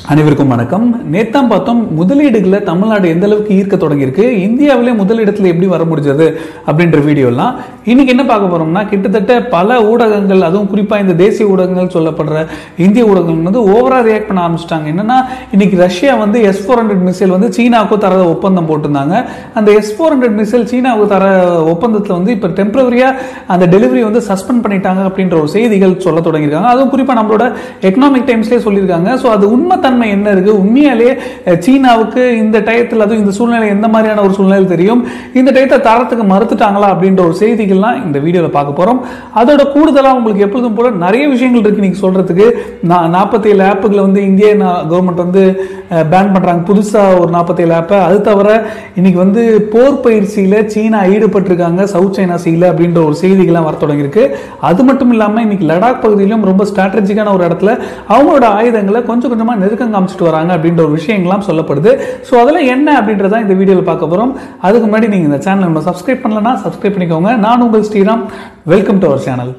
அனைவருக்கும் வணக்கம் நேத்தாம் பார்த்தோம் முதலீடுகளை தமிழ்நாடு எந்த அளவுக்கு ஈர்க்க தொடங்கியிருக்கு இந்தியாவிலே முதலிடத்துல எப்படி வர முடிஞ்சது அப்படின்ற வீடியோலாம் இன்னைக்கு என்ன பார்க்க போறோம்னா கிட்டத்தட்ட பல ஊடகங்கள் அதுவும் குறிப்பா இந்த தேசிய ஊடகங்கள் சொல்லப்படுற இந்திய ஊடகங்கள் வந்து ஓவரா ரியாக்ட் பண்ண ஆரம்பிச்சிட்டாங்க என்னன்னா இன்னைக்கு ரஷ்யா வந்து எஸ் ஃபோர் ஹண்ட்ரட் மிசைல் வந்து சீனாவுக்கு தர ஒப்பந்தம் போட்டிருந்தாங்க அந்த எஸ் ஃபோர் ஹண்ட்ரட் மிசைல் சீனாவுக்கு தர ஒப்பந்தத்தில் வந்து இப்போ டெம்பரவரியா அந்த டெலிவரி வந்து சஸ்பெண்ட் பண்ணிட்டாங்க அப்படின்ற ஒரு செய்திகள் சொல்ல தொடங்கியிருக்காங்க அதுவும் குறிப்பா நம்மளோட எக்கனாமிக் டைம்ஸ்லேயே சொல்லியிருக்காங்க ஸோ அது உண்மைத்தன்மை என்ன இருக்கு உண்மையாலே அஹ், சீனாவுக்கு இந்த டயத்தில் அதுவும் இந்த சூழ்நிலை எந்த மாதிரியான ஒரு சூழ்நிலை தெரியும் இந்த டயத்தை தரத்துக்கு மறுத்துட்டாங்களா அப்படின்ற ஒரு செய்திகள்லாம் இந்த வீடியோவில் பார்க்க போறோம் அதோட கூடுதலா உங்களுக்கு எப்பொழுதும் போல நிறைய விஷயங்கள் இருக்கு நீங்க சொல்றதுக்கு நான் நாற்பத்தேழு ஆப்புகளை வந்து இந்திய கவர்மெண்ட் வந்து பேன் பண்றாங்க புதுசா ஒரு நாற்பத்தேழு ஆப்பை அது தவிர இன்னைக்கு வந்து போர் பயிற்சியில சீனா ஈடுபட்டிருக்காங்க சவுத் சைனா சீல அப்படின்ற ஒரு செய்திகள்லாம் வர தொடங்கியிருக்கு அது மட்டும் இல்லாம இன்னைக்கு லடாக் பகுதியிலும் ரொம்ப ஸ்ட்ராட்டஜிக்கான ஒரு இடத்துல அவங்களோட ஆயுதங்களை கொஞ்சம் கொஞ்சமா நெருக்கம் காமிச்சிட்டு வராங்க அப்படின்ற ஒரு விஷயங்கள்லாம் சொல்லப்படுது ஸோ அதெல்லாம் என்ன அப்படின்றத இந்த வீடியோவில் பார்க்க போறோம் அதுக்கு முன்னாடி நீங்க இந்த சேனல் நம்ம சப்ஸ்கிரைப் பண்ணலன்னா சப்ஸ்கிரைப் பண்ணிக்கோங்க நான் உங்கள் Sriram welcome to our channel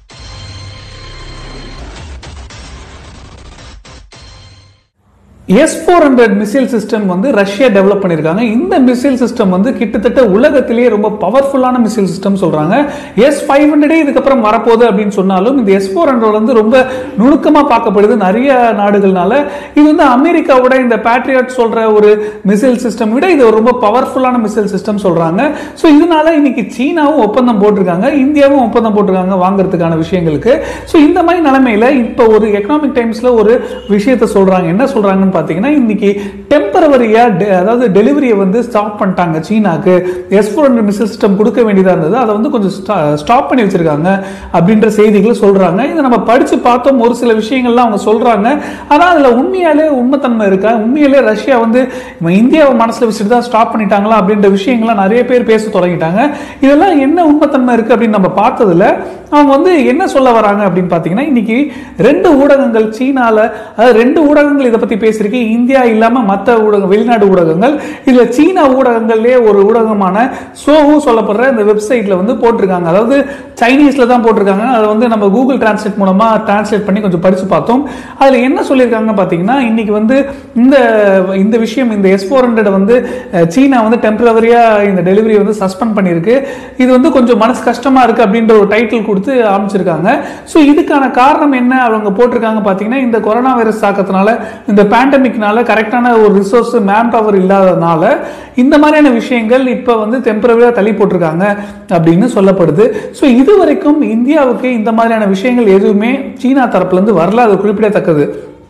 S four hundred missile system வந்து ரஷ்யா டெவலப் பண்ணியிருக்காங்க இந்த மிசைல் சிஸ்டம் வந்து கிட்டத்தட்ட உலகத்திலேயே ரொம்ப பவர்ஃபுல்லான மிசைல் சிஸ்டம் சொல்றாங்க எஸ் ஃபைவ் ஹண்ட்ரடே இதுக்கப்புறம் வரப்போகுது அப்படின்னு சொன்னாலும் இந்த எஸ் ஃபோர் ஹண்ட்ரட் வந்து ரொம்ப நுணுக்கமாக பார்க்கப்படுது நிறைய நாடுகள்னால இது வந்து அமெரிக்காவோட இந்த பேட்ரியாட் சொல்ற ஒரு மிசைல் சிஸ்டம் விட இது ஒரு ரொம்ப பவர்ஃபுல்லான மிசைல் சிஸ்டம் சொல்றாங்க ஸோ இதனால இன்னைக்கு சீனாவும் ஒப்பந்தம் போட்டிருக்காங்க இந்தியாவும் ஒப்பந்தம் போட்டிருக்காங்க வாங்குறதுக்கான விஷயங்களுக்கு ஸோ இந்த மாதிரி நிலைமையில இப்போ ஒரு எக்கனாமிக் டைம்ஸ்ல ஒரு விஷயத்த சொல்றாங்க என்ன சொல்றாங்கன்னு பார்த்தீங்கன்னா இன்னைக்கு டெம்பரவரியா அதாவது டெலிவரியை வந்து ஸ்டாப் பண்ணிட்டாங்க சீனாக்கு S four hundred missile system கொடுக்க வேண்டியதா இருந்தது அதை வந்து கொஞ்சம் ஸ்டாப் பண்ணி வச்சிருக்காங்க அப்படின்ற செய்திகளை சொல்றாங்க இதை நம்ம படிச்சு பார்த்தோம் ஒரு சில விஷயங்கள்லாம் அவங்க சொல்றாங்க ஆனா அதுல உண்மையாலே உண்மைத்தன்மை இருக்கா உண்மையாலே ரஷ்யா வந்து இவன் இந்தியாவை மனசுல வச்சுட்டு தான் ஸ்டாப் பண்ணிட்டாங்களா அப்படின்ற விஷயங்கள்லாம் நிறைய பேர் பேச தொடங்கிட்டாங்க இதெல்லாம் என்ன உண்மைத்தன்மை இருக்கு அப்படின்னு நம்ம பார்த்ததுல அவங்க வந்து என்ன சொல்ல வராங்க அப்படின்னு பார்த்தீங்கன்னா இன்னைக்கு ரெண்டு ஊடகங்கள் சீனால அதாவது ரெண்டு ஊடகங்கள் இதை பத்தி பேசியிருக்கு இந்தியா இல்லாம மற்ற ஊடகம் வெளிநாடு ஊடகங்கள் இதுல சீனா ஊடகங்கள்லயே ஒரு ஊடகமான சோஹு சொல்லப்படுற இந்த வெப்சைட்ல வந்து போட்டிருக்காங்க அதாவது சைனீஸ்ல தான் போட்டிருக்காங்க அதை வந்து நம்ம கூகுள் டிரான்ஸ்லேட் மூலமா டிரான்ஸ்லேட் பண்ணி கொஞ்சம் படிச்சு பார்த்தோம் அதுல என்ன சொல்லியிருக்காங்க பாத்தீங்கன்னா இன்னைக்கு வந்து இந்த இந்த விஷயம் இந்த எஸ் ஃபோர் ஹண்ட்ரட் வந்து அஹ், சீனா வந்து டெம்பரவரியா இந்த டெலிவரி வந்து சஸ்பெண்ட் பண்ணியிருக்கு இது வந்து கொஞ்சம் மனசு கஷ்டமா இருக்கு அப்படின்ற ஒரு டைட்டில் கொடுத்து ஆரம்பிச்சிருக்காங்க ஸோ இதுக்கான காரணம் என்ன அவங்க போட்டிருக்காங்க பாத்தீங்கன்னா இந்த கொரோனா வைரஸ் தாக்கத்தினால இந்த பேண்டமிக்னால கரெக்டான ஒரு ரிசோர்ஸ் மேன் பவர் இல்லாததுனால இந்த மாதிரியான விஷயங்கள் இப்போ வந்து டெம்பரவரியா தள்ளி போட்டிருக்காங்க அப்படின்னு சொல்லப்படுது ஸோ இது வரைக்கும் இந்தியாவுக்கு இந்த மாதிரியான விஷயங்கள் எதுவுமே சீனா தரப்புல இருந்து வரல அது குறிப்பிடத்தக்கது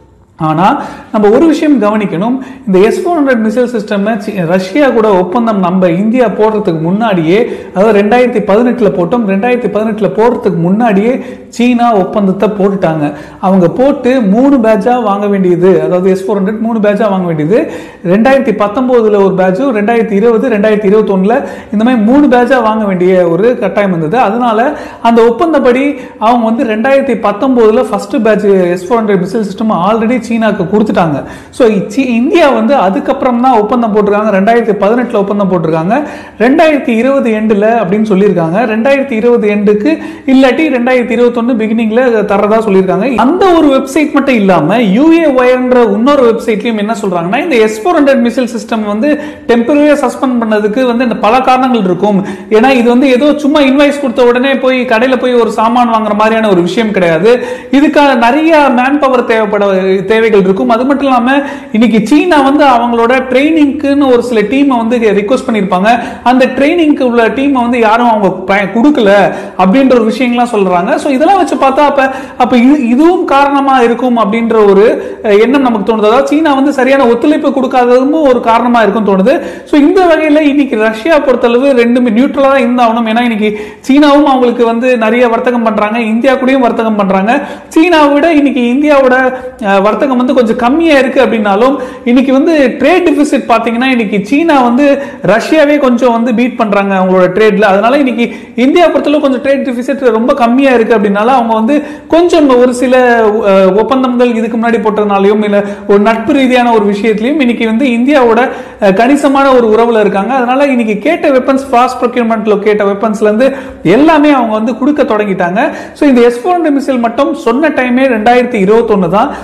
ஆனா நம்ம ஒரு விஷயம் கவனிக்கணும் இந்த S four hundred missile system Russia கூட ஒப்பந்தம் நம்ம இந்தியா போடுறதுக்கு முன்னாடியே அதாவது ரெண்டாயிரத்தி பதினெட்டுல போட்டோம் ரெண்டாயிரத்தி பதினெட்டுல போடுறதுக்கு முன்னாடியே சீனா ஒப்பந்தத்தை போட்டுட்டாங்க அவங்க போட்டு மூணு பேட்சா வாங்க வேண்டியது அதாவது எஸ் ஃபோர் ஹண்ட்ரட் மூணு பேட்சா வாங்க வேண்டியது ரெண்டாயிரத்தி பத்தொன்பதுல ஒரு பேட்சும் ரெண்டாயிரத்தி இருபது ரெண்டாயிரத்தி இருபத்தொன்னுல இந்த மாதிரி மூணு பேட்சா வாங்க வேண்டிய ஒரு கட்டாயம் இருந்தது அதனால அந்த ஒப்பந்தப்படி அவங்க வந்து ரெண்டாயிரத்தி பத்தொன்பதுல first batch S four hundred missile system already சீனாக்கு கொடுத்துட்டாங்க ஸோ இந்தியா வந்து அதுக்கப்புறம் தான் ஒப்பந்தம் போட்டிருக்காங்க ரெண்டாயிரத்தி பதினெட்டுல ஒப்பந்தம் போட்டிருக்காங்க ரெண்டாயிரத்தி இருபது எண்டில் அப்படின்னு சொல்லியிருக்காங்க ரெண்டாயிரத்தி இருபது எண்டுக்கு இல்லாட்டி ரெண்டாயிரத்தி இருபத்தொன்னு பிகினிங்ல தரதா சொல்லியிருக்காங்க அந்த ஒரு வெப்சைட் மட்டும் இல்லாம யூஏ ஒயர்ன்ற இன்னொரு வெப்சைட்லயும் என்ன சொல்றாங்கன்னா இந்த S four hundred missile system வந்து டெம்பரரியா சஸ்பெண்ட் பண்ணதுக்கு வந்து இந்த பல காரணங்கள் இருக்கும் ஏன்னா இது வந்து ஏதோ சும்மா இன்வாய்ஸ் கொடுத்த உடனே போய் கடையில போய் ஒரு சாமான் வாங்குற மாதிரியான ஒரு விஷயம் கிடையாது இதுக்காக நிறைய மேன் பவர் தேவைப்பட தேவைகள் இருக்கும் அது மட்டும் இல்லாம இன்னைக்கு சீனா வந்து அவங்களோட ட்ரைனிங்க்குன்னு ஒரு சில டீமை வந்து ரிக்வஸ்ட் பண்ணியிருப்பாங்க அந்த ட்ரைனிங்க்கு உள்ள டீமை வந்து யாரும் அவங்க ப- கொடுக்கல அப்படின்ற ஒரு விஷயங்கள்லாம் சொல்றாங்க ஸோ இதெல்லாம் வச்சு பார்த்தா அப்ப அப்ப இது இதுவும் காரணமா இருக்கும் அப்படின்ற ஒரு அஹ், எண்ணம் நமக்கு தோணுது அதாவது சீனா வந்து சரியான ஒத்துழைப்பு கொடுக்காததும் ஒரு காரணமா இருக்கும் தோணுது ஸோ இந்த வகையில இன்னைக்கு ரஷ்யா பொறுத்தளவு ரெண்டுமே நியூட்ரலா தான் இருந்தாகணும் ஏன்னா இன்னைக்கு சீனாவும் அவங்களுக்கு வந்து நிறைய வர்த்தகம் பண்றாங்க இந்தியா கூடயும் வர்த்தகம் பண்றாங்க சீனாவை விட இன்னைக்கு இந்தியாவோட அஹ், வர்த்தகம் வந்து கொஞ்சம் கம்மியா இருக்கு அப்படின்னாலும் இன்னைக்கு வந்து ட்ரேட் டிபிசிட் பாத்தீங்கன்னா இன்னைக்கு சீனா வந்து ரஷ்யாவே கொஞ்சம் வந்து பீட் பண்றாங்க அவங்களோட ட்ரேட்ல அதனால இன்னைக்கு இந்தியா பொறுத்தளவு கொஞ்சம் ட்ரேட் டிபிசிட் ரொம்ப கம்மியா இருக்கு அப்படின்னால அவங்க வந்து கொஞ்சம் ஒரு சில அஹ், ஒப்பந்தங்கள் இதுக்கு முன்னாடி போட்டதுனாலையும் இல்ல ஒரு நட்பு ரீதியான ஒரு விஷயத்திலையும் இன்னைக்கு வந்து இந்தியாவோட அஹ், கணிசமான ஒரு உறவுல இருக்காங்க அதனால இன்னைக்கு கேட்ட வெப்பன்ஸ் ஃபாஸ்ட் ப்ரொக்யூர்மெண்ட்ல கேட்ட வெப்பன்ஸ்ல இருந்து எல்லாமே அவங்க வந்து கொடுக்க தொடங்கிட்டாங்க ஸோ இந்த எஸ் ஃபோர் மிசைல் மட்டும் சொன்ன டைமே ரெண்டாயிரத்தி இருபத்தொன்னு தான் இப்போ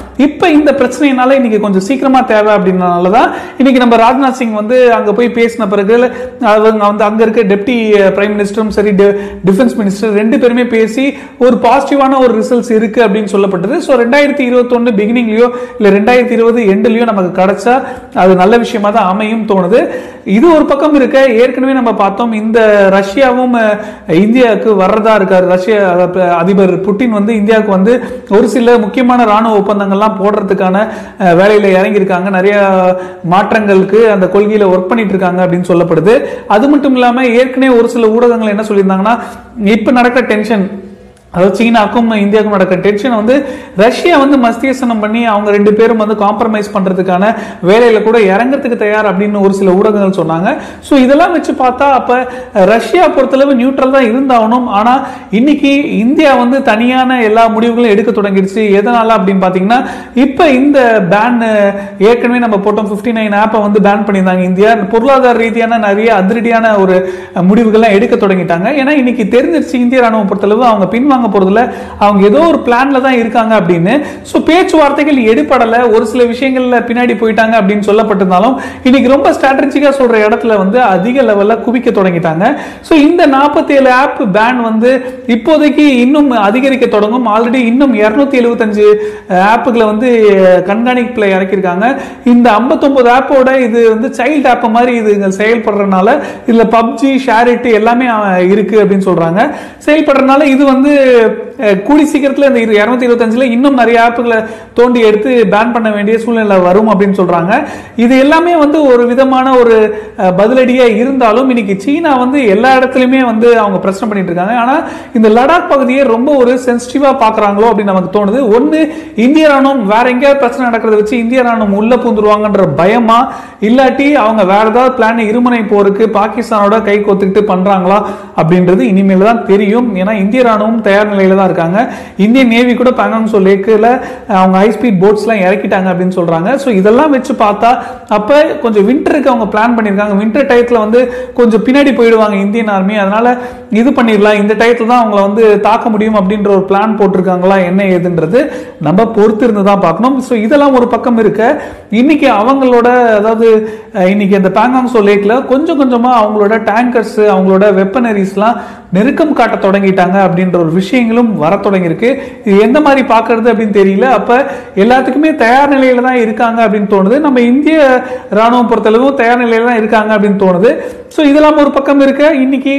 இந்த பிரச்சனையினால இன்னைக்கு கொஞ்சம் சீக்கிரமா தேவை அப்படின்றனால தான் இன்னைக்கு நம்ம ராஜ்நாத் சிங் வந்து அங்க போய் பேசின பிறகு அவங்க வந்து அங்க இருக்க டெப்டி பிரைம் மினிஸ்டரும் சரி டிஃபென்ஸ் மினிஸ்டர் ரெண்டு பேருமே பேசி ஒரு பாசிட்டிவான ஒரு ரிசல்ட்ஸ் இருக்கு அப்படின்னு சொல்லப்பட்டது ஸோ ரெண்டாயிரத்தி இருபத்தொன்னு பிகினிங்லயோ இல்ல ரெண்டாயிரத்தி இருபது எண்டுலயோ நமக்கு கிடைச்சா அது நல்ல விஷயமா தான் அமையும் தோணுது இது ஒரு பக்கம் இருக்க ஏற்கனவே நம்ம பார்த்தோம் இந்த ரஷ்யாவும் அஹ், இந்தியாவுக்கு வர்றதா இருக்காரு ரஷ்ய அஹ், அதிபர் புட்டின் வந்து இந்தியாவுக்கு வந்து ஒரு சில முக்கியமான ராணுவ ஒப்பந்தங்கள்லாம் போடுறதுக்கான அஹ், வேலையில இறங்கியிருக்காங்க நிறைய மாற்றங்களுக்கு அந்த கொள்கையில ஒர்க் பண்ணிட்டு இருக்காங்க அப்படின்னு சொல்லப்படுது அது மட்டும் இல்லாம ஏற்கனவே ஒரு சில ஊடகங்கள் என்ன சொல்லியிருந்தாங்கன்னா இப்ப நடக்கிற டென்ஷன் அதாவது சீனாக்கும் இந்தியாவுக்கும் நடக்கிற டென்ஷன் வந்து ரஷ்யா வந்து மஸ்தியசனம் பண்ணி அவங்க ரெண்டு பேரும் வந்து காம்ப்ரமைஸ் பண்றதுக்கான வேலையில கூட இறங்கறதுக்கு தயார் அப்படின்னு ஒரு சில ஊடகங்கள் சொன்னாங்க ஸோ இதெல்லாம் வச்சு பார்த்தா அப்ப ரஷ்யா பொறுத்தளவு நியூட்ரல் தான் இருந்தாகணும் ஆனா இன்னைக்கு இந்தியா வந்து தனியான எல்லா முடிவுகளும் எடுக்க தொடங்கிடுச்சு எதனால அப்படின்னு பாத்தீங்கன்னா இப்ப இந்த பேன் ஏற்கனவே நம்ம போட்டோம் 59 நைன் ஆப்பை வந்து பேன் பண்ணியிருந்தாங்க இந்தியா பொருளாதார ரீதியான நிறைய அதிரடியான ஒரு முடிவுகள்லாம் எடுக்க தொடங்கிட்டாங்க ஏன்னா இன்னைக்கு தெரிஞ்சிருச்சு இந்திய ராணுவம் பொறுத்தளவு அவங்க பின்வாங்க போறதுல அவங்க ஏதோ ஒரு பிளான்ல தான் இருக்காங்க அப்படின்னு ஸோ பேச்சுவார்த்தைகள் எடுப்படல ஒரு சில விஷயங்கள்ல பின்னாடி போயிட்டாங்க அப்படின்னு சொல்லப்பட்டிருந்தாலும் இன்னைக்கு ரொம்ப ஸ்ட்ராட்டஜிக்கா சொல்ற இடத்துல வந்து அதிக லெவல்ல குவிக்க தொடங்கிட்டாங்க ஸோ இந்த 47 ஆப் பேன் வந்து இப்போதைக்கு இன்னும் அதிகரிக்க தொடங்கும் ஆல்ரெடி இன்னும் இருநூத்தி எழுபத்தஞ்சு ஆப்புகளை வந்து கண்காணிப்புல இறக்கியிருக்காங்க இந்த 59 ஆப்போட இது வந்து சைல்டு ஆப் மாதிரி இது இங்க செயல்படுறதுனால இதுல பப்ஜி ஷேரிட் எல்லாமே அஹ், இருக்கு அப்படின்னு சொல்றாங்க செயல்படுறதுனால இது வந்து அஹ், கூடி சீக்கிரத்துல இந்த இருநூத்தி இருபத்தஞ்சுல இன்னும் நிறைய ஆப்புகளை தோண்டி எடுத்து பேன் பண்ண வேண்டிய சூழ்நிலை வரும் அப்படின்னு சொல்றாங்க இது எல்லாமே வந்து ஒரு விதமான ஒரு அஹ், பதிலடியா இருந்தாலும் இன்னைக்கு சீனா வந்து எல்லா இடத்துலயுமே வந்து அவங்க பிரச்சனை பண்ணிட்டு இருக்காங்க ஆனா இந்த லடாக் பகுதியை ரொம்ப ஒரு சென்சிட்டிவா பாக்குறாங்களோ அப்படின்னு நமக்கு தோணுது ஒண்ணு இந்திய ராணுவம் வேற எங்கேயாவது பிரச்சனை நடக்கிறத வச்சு இந்திய ராணுவம் உள்ள பூந்துருவாங்கன்ற பயமா இல்லாட்டி அவங்க வேற ஏதாவது பிளான் இருமுனை போருக்கு பாகிஸ்தானோட கை கோத்துக்கிட்டு பண்றாங்களா அப்படின்றது இனிமேல் தான் தெரியும் ஏன்னா இந்திய ராணுவம் தயார் நிலையில தான் இருக்காங்க இந்தியன் நேவி கூட பேங்காங்சோ லேக்கில் அவங்க ஹை ஸ்பீட் போட்ஸ்லாம் இறக்கிட்டாங்க அப்படின்னு சொல்றாங்க ஸோ இதெல்லாம் வச்சு பார்த்தா அப்ப கொஞ்சம் விண்டருக்கு அவங்க பிளான் பண்ணியிருக்காங்க விண்டர் டயத்துல வந்து கொஞ்சம் பின்னாடி போயிடுவாங்க இந்தியன் ஆர்மி அதனால இது பண்ணிடலாம் இந்த டயத்துல தான் அவங்கள வந்து தாக்க முடியும் அப்படின்ற ஒரு பிளான் போட்டிருக்காங்களா என்ன ஏதுன்றது நம்ம பொறுத்து இருந்து தான் பார்க்கணும் ஸோ இதெல்லாம் ஒரு பக்கம் இருக்க இன்னைக்கு அவங்களோட அதாவது அஹ், இன்னைக்கு அந்த பேங்காங்சோ லேக்ல கொஞ்சம் கொஞ்சமா அவங்களோட டேங்கர்ஸ் அவங்களோட வெப்பனரிஸ்லாம் நெருக்கம் காட்ட தொடங்கிட்டாங்க அப்படின்ற ஒரு விஷயங்களும் வர தொடங்கியிருக்கு இது எந்த மாதிரி பார்க்கிறது அப்படின்னு தெரியல அப்ப எல்லாத்துக்குமே தயார் நிலையில தான் இருக்காங்க அப்படின்னு தோணுது நம்ம இந்திய ராணுவம் பொறுத்தளவும் தயார் நிலையில தான் இருக்காங்க அப்படின்னு தோணுது ஸோ இதெல்லாம் ஒரு பக்கம் இருக்க இன்னைக்கு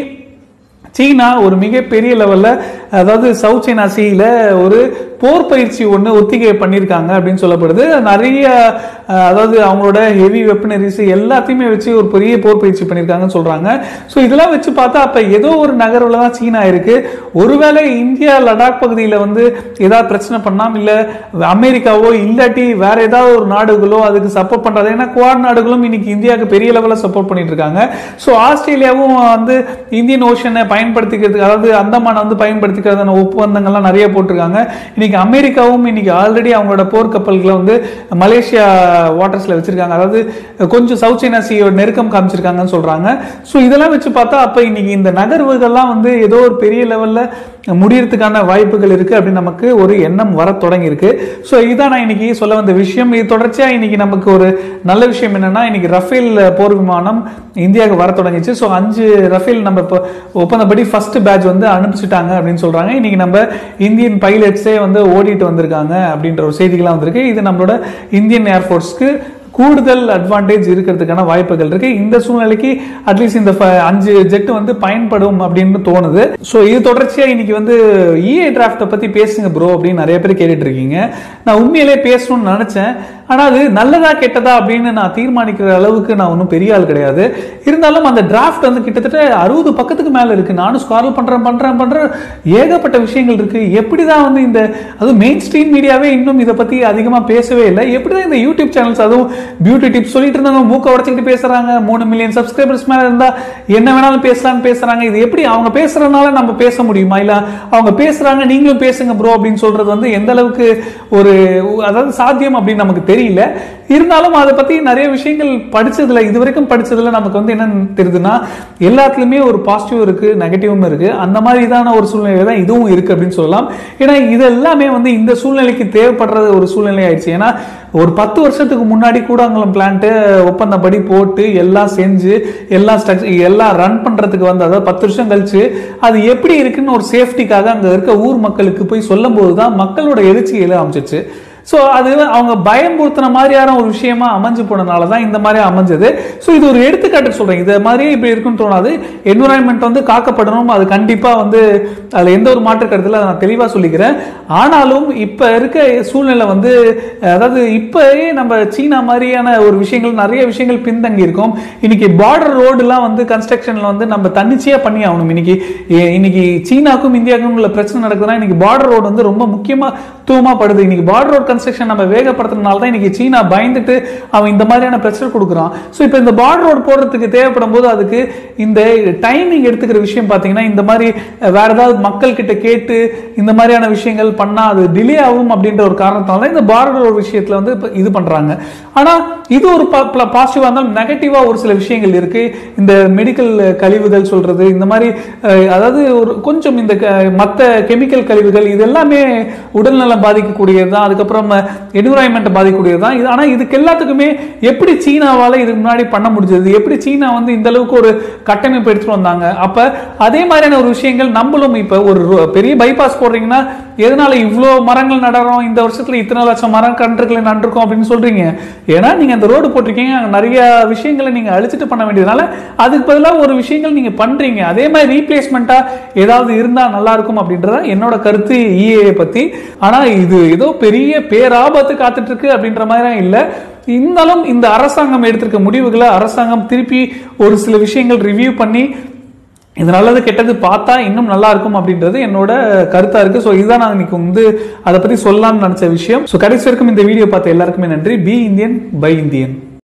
சீனா ஒரு மிகப்பெரிய லெவல்ல அதாவது சவுத் சைனா சீல ஒரு போர் பயிற்சி ஒன்று ஒத்திகை பண்ணியிருக்காங்க அப்படின்னு சொல்லப்படுது நிறைய அஹ், அதாவது அவங்களோட ஹெவி வெப்பனரிஸ் எல்லாத்தையுமே வச்சு ஒரு பெரிய போர் பயிற்சி பண்ணியிருக்காங்கன்னு சொல்றாங்க ஸோ இதெல்லாம் வச்சு பார்த்தா அப்ப ஏதோ ஒரு நகர்வுல தான் சீனா இருக்கு ஒருவேளை இந்தியா லடாக் பகுதியில் வந்து ஏதாவது பிரச்சனை பண்ணாம இல்ல அமெரிக்காவோ இல்லாட்டி வேற ஏதாவது ஒரு நாடுகளோ அதுக்கு சப்போர்ட் பண்றது ஏன்னா குவாட் நாடுகளும் இன்னைக்கு இந்தியாவுக்கு பெரிய லெவலில் சப்போர்ட் பண்ணிட்டு இருக்காங்க ஸோ ஆஸ்திரேலியாவும் வந்து இந்தியன் ஓஷனை பயன்படுத்திக்கிறதுக்கு அதாவது அந்தமான வந்து பயன்படுத்திக்கிறதான ஒப்பந்தங்கள்லாம் நிறைய போட்டிருக்காங்க இன்னைக்கு அமெரிக்காவும் இன்னைக்கு ஆல்ரெடி அவங்களோட போர்க்கப்பல்களை வந்து மலேசியா வாட்டர்ஸ்ல வச்சிருக்காங்க அதாவது கொஞ்சம் சவுத் சைனா சீயோட நெருக்கம் காமிச்சிருக்காங்கன்னு சொல்றாங்க ஸோ இதெல்லாம் வச்சு பார்த்தா அப்ப இன்னைக்கு இந்த நகர்வுகள்லாம் வந்து ஏதோ ஒரு பெரிய லெவல்ல முடியறதுக்கான வாய்ப்புகள் இருக்கு அப்படின்னு நமக்கு ஒரு எண்ணம் வர தொடங்கி இருக்கு ஸோ இதான் நான் இன்னைக்கு சொல்ல வந்த விஷயம் இது தொடர்ச்சியா இன்னைக்கு நமக்கு ஒரு நல்ல விஷயம் என்னன்னா இன்னைக்கு ரஃபேல் போர் விமானம் இந்தியாவுக்கு வர தொடங்கிச்சு ஸோ அஞ்சு ரஃபேல் நம்ம இப்போ ஒப்பந்தப்படி ஃபர்ஸ்ட் பேட்ச் வந்து அனுப்பிச்சிட்டாங்க அப்படின்னு சொல்றாங்க இன்னைக்கு நம்ம இந்தியன் பைலட்ஸே வந்து ஓடிட்டு வந்திருக்காங்க அப்படின்ற ஒரு செய்திகள்லாம் வந்திருக்கு இது நம்மளோட இந்தியன் ஏர்ஃபோர்ஸ்க்கு கூடுதல் அட்வான்டேஜ் இருக்கிறதுக்கான வாய்ப்புகள் இருக்கு இந்த சூழ்நிலைக்கு அட்லீஸ்ட் இந்த ஃப- அஞ்சு ஜெட் வந்து பயன்படும் அப்படின்னு தோணுது ஸோ இது தொடர்ச்சியா இன்னைக்கு வந்து இஏ டிராஃப்டை பத்தி பேசுங்க ப்ரோ அப்படின்னு நிறைய பேர் கேட்டுட்டு இருக்கீங்க நான் உண்மையிலே பேசணும்னு நினைச்சேன் ஆனா அது நல்லதா கெட்டதா அப்படின்னு நான் தீர்மானிக்கிற அளவுக்கு நான் ஒன்றும் பெரிய ஆள் கிடையாது இருந்தாலும் அந்த டிராஃப்ட் வந்து கிட்டத்தட்ட அறுபது பக்கத்துக்கு மேல இருக்கு நானும் ஸ்காரல் பண்றேன் பண்றேன் பண்றேன் ஏகப்பட்ட விஷயங்கள் இருக்கு எப்படிதான் வந்து இந்த அதுவும் மெயின் ஸ்ட்ரீம் மீடியாவே இன்னும் இதை பத்தி அதிகமா பேசவே இல்லை எப்படிதான் இந்த யூடியூப் சேனல்ஸ் அதுவும் பியூட்டி டிப்ஸ் சொல்லிட்டு இருந்தாங்க மூக்க உடச்சிக்கிட்டு பேசுறாங்க மூணு மில்லியன் சப்ஸ்கிரைபர்ஸ் மேல இருந்தா என்ன வேணாலும் பேசலாம்னு பேசுறாங்க இது எப்படி அவங்க பேசுறதுனால நம்ம பேச முடியுமா இல்ல அவங்க பேசுறாங்க நீங்களும் பேசுங்க ப்ரோ அப்படின்னு சொல்றது வந்து எந்த அளவுக்கு ஒரு அதாவது சாத்தியம் அப்படின்னு நமக்கு தெரியல இருந்தாலும் அதை பத்தி நிறைய விஷயங்கள் படிச்சதுல இது வரைக்கும் படிச்சதுல நமக்கு வந்து என்ன தெரியுதுன்னா எல்லாத்துலயுமே ஒரு பாசிட்டிவ் இருக்கு நெகட்டிவும் இருக்கு அந்த மாதிரிதான ஒரு சூழ்நிலை தான் இதுவும் இருக்கு அப்படின்னு சொல்லலாம் ஏன்னா இது எல்லாமே வந்து இந்த சூழ்நிலைக்கு தேவைப்படுற ஒரு சூழ்நிலை ஆயிடுச்சு ஏன்னா ஒரு பத்து வருஷத்துக்கு முன்னாடி கூடாங்குளம் பிளான்ட்டு ஒப்பந்தப்படி போட்டு எல்லாம் செஞ்சு எல்லாம் ஸ்ட்ரக்சர் எல்லாம் ரன் பண்றதுக்கு வந்து அதாவது பத்து வருஷம் கழிச்சு அது எப்படி இருக்குன்னு ஒரு சேஃப்டிக்காக அங்க இருக்க ஊர் மக்களுக்கு போய் சொல்லும் போதுதான் மக்களோட எழுச்சி எழ ஆரம்பிச்சிச்சு ஸோ அது அவங்க பயம்படுத்தின மாதிரியான ஒரு விஷயமா அமைஞ்சு போனனால தான் இந்த மாதிரி அமைஞ்சது ஸோ இது ஒரு எடுத்துக்காட்டு சொல்றேன் இது மாதிரியே இப்படி இருக்குன்னு தோணாது என்விரான்மெண்ட் வந்து காக்கப்படணும் அது கண்டிப்பா வந்து அதுல எந்த ஒரு மாற்று கருத்துல நான் தெளிவா சொல்லிக்கிறேன் ஆனாலும் இப்ப இருக்க சூழ்நிலை வந்து அதாவது இப்பயே நம்ம சீனா மாதிரியான ஒரு விஷயங்கள் நிறைய விஷயங்கள் பின்தங்கி இருக்கோம் இன்னைக்கு பார்டர் ரோடுலாம் வந்து கன்ஸ்ட்ரக்ஷன்ல வந்து நம்ம தன்னிச்சையா பண்ணி ஆகணும் இன்னைக்கு எ- இன்னைக்கு சீனாக்கும் இந்தியாவுக்கும் உள்ள பிரச்சனை நடக்குதுன்னா இன்னைக்கு பார்டர் ரோடு வந்து ரொம்ப முக்கியமா தூவமா படுது இன்னைக்கு பார்டர் ரோட் கன்ஸ்ட்ரக்ஷன் நம்ம வேகப்படுத்துறதுனால தான் இன்னைக்கு சீனா பயந்துட்டு அவன் இந்த மாதிரியான பிரச்சனை கொடுக்குறான் ஸோ இப்போ இந்த பார்டர் ரோடு போடுறதுக்கு தேவைப்படும் போது அதுக்கு இந்த டைமிங் எடுத்துக்கிற விஷயம் பார்த்தீங்கன்னா இந்த மாதிரி அஹ், வேற ஏதாவது மக்கள் கிட்ட கேட்டு இந்த மாதிரியான விஷயங்கள் பண்ணா அது டிலே ஆகும் அப்படின்ற ஒரு காரணத்தால தான் இந்த பார்டர் ரோடு விஷயத்துல வந்து இப்ப இது பண்றாங்க ஆனா இது ஒரு பாசிட்டிவா இருந்தாலும் நெகட்டிவா ஒரு சில விஷயங்கள் இருக்கு இந்த மெடிக்கல் கழிவுகள் சொல்றது இந்த மாதிரி அஹ், அதாவது ஒரு கொஞ்சம் இந்த க- மத்த கெமிக்கல் கழிவுகள் இது எல்லாமே உடல்நலம் பாதிக்கக்கூடியது தான் அதுக்கப்புறம் என்விரான்மெண்ட் பாதிக்கக்கூடியது தான் இது ஆனா இதுக்கு எல்லாத்துக்குமே எப்படி சீனாவால இதுக்கு முன்னாடி பண்ண முடிஞ்சது எப்படி சீனா வந்து இந்த அளவுக்கு ஒரு கட்டமைப்பு எடுத்துட்டு வந்தாங்க அப்ப அதே மாதிரியான ஒரு விஷயங்கள் நம்மளும் இப்ப ஒரு ரோ- பெரிய பைபாஸ் போடுறீங்கன்னா எதனால இவ்வளோ மரங்கள் நடறோம் இந்த வருஷத்துல இத்தனை லட்சம் மரம் கன்றுகளை நட்டிருக்கோம் அப்படின்னு சொல்றீங்க ஏன்னா நீங்க அந்த ரோடு போட்டிருக்கீங்க அங்க நிறைய விஷயங்களை நீங்க அழிச்சிட்டு பண்ண வேண்டியதுனால அதுக்கு பதிலாக ஒரு விஷயங்கள் நீங்க பண்றீங்க அதே மாதிரி ரீப்ளேஸ்மெண்ட்டா ஏதாவது இருந்தா நல்லா இருக்கும் அப்படின்றத என்னோட கருத்து இஏ பத்தி ஆனா இது ஏதோ பெரிய பேராபத்து காத்துட்டு இருக்கு அப்படின்ற மாதிரி இல்ல இருந்தாலும் இந்த அரசாங்கம் எடுத்திருக்க முடிவுகளை அரசாங்கம் திருப்பி ஒரு சில விஷயங்கள் ரிவ்யூ பண்ணி இது நல்லது கெட்டது பார்த்தா இன்னும் நல்லா இருக்கும் அப்படின்றது என்னோட கருத்தா இருக்கு ஸோ இதுதான் நான் இன்னைக்கு வந்து அதை பத்தி சொல்லலாம்னு நினைச்ச விஷயம் ஸோ கடைசி வரைக்கும் இந்த வீடியோ பார்த்த எல்லாருக்குமே நன்றி பி இந்தியன் பை இந்தியன்